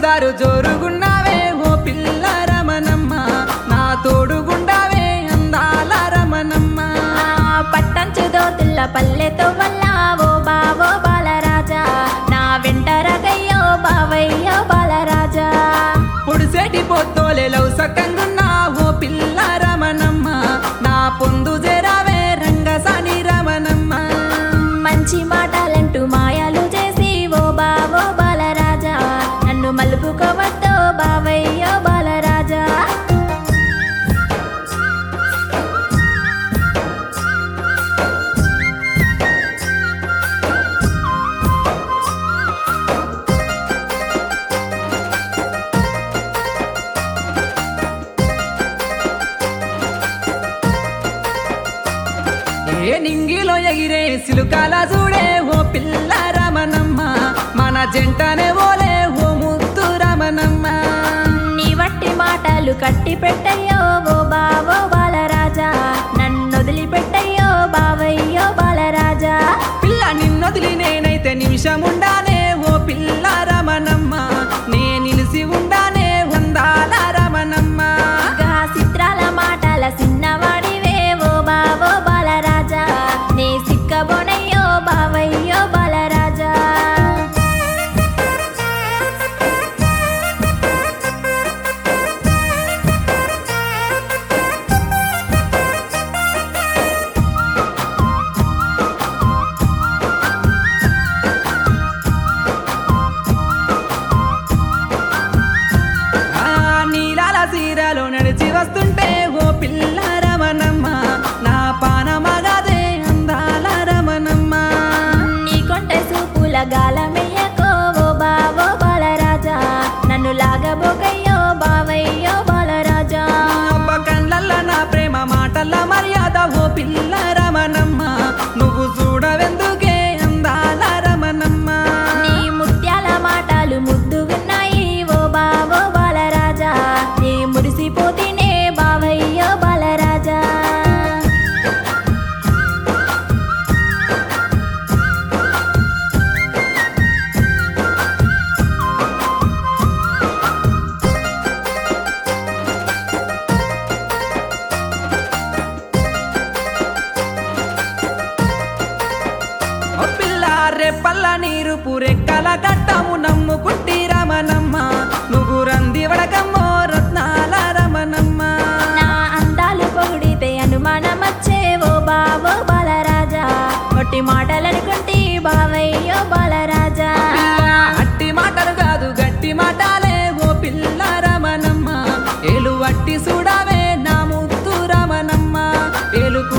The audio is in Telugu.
హుషారు జోరుగున్నావే ఓ పిల్ల రమణమ్మ నా తోడుగుండావే అందాల రమణమ్మ ఆ పట్టంచు దోతుల్ల పల్లెతో వల్ల ఓ బావో బాలరాజా నా వెంట రగయ్యో బావయ్యో బాలరాజా పొడిసేటి పొత్తోలే లవ్ సక్కంగున్నా ఓ పిల్ల రమణమ్మ నా పొందు జరావే రంగసాని రమణమ్మ మంచి మాటలంటూ మాయాలు చేసి ఓ బావో బాలరాజా నన్ను మలుపుకోవద్దో బావయ్యో బాలరాజా ఏ నింగిలో ఎగిరే సిలుకాల చూడే ఓ పిల్ల రమణమ్మ మన జంటనే ఓలే ఓ ముత్తు రమణమ్మ నీ వట్టి మాటలు కట్టి పెట్టయ్యో ఓ బావో బాలరాజా నన్ను వదిలిపెట్టయ్యో బావయ్యో బాలరాజా పిల్ల నిన్నొదిలి నేనైతే నిమిషముండానే ఓ పిల్ల రమణమ్మ నే నిలిసి ఉండానే వందాల రమణమ్మ గా చిత్రాల మాటల చిన్నవాడివే ఓ బావో బాలరాజా నే సిక్కబోనయ్యో బావయ్యో బాలరాజా ఆ నీలాల సీరలో నడిచి వస్తుంటే ఓ పిల్ల రమణమ్మ నా పానమగదే అందాల రమణమ్మ నీ కొంట సూపుల గాలమెయ్యకో ఓ బావో బాలరాజా నన్ను లాగబోకయ్యో బావయ్యో బాలరాజా అబ్బ కళ్ళల్ల నా ప్రేమ మాటల మర్యాద ఓ పిల్ల రమణమ్మ నువ్వు చూడవెందుకే అందాల రమణమ్మ నీ ముత్యాల మాటలు ముద్దుగున్నాయి ఓ బావో బాలరాజా నీ మురిసిపోతేనే బావయ్యో బాలరాజా ఓ పిల్ల రెప్పల్ల నీరు పూరెక్కల కట్టము నమ్ముకుంటి రమణమ్మ నువ్వు రంది వడకమ్మో రత్నాల రమణమ్మ నా అందాలు పొగిడితే అనుమానమచ్చే ఓ బావో బాలరాజా ఒట్టి మాటలనుకుంటే బావయ్యో బాలరాజా పిల్ల అట్టి మాటలు కాదు గట్టి మాటలే ఓ పిల్ల రమణమ్మ ఏలు వట్టి చూడవే నా ముత్తు రమణమ్మ ఏలుకు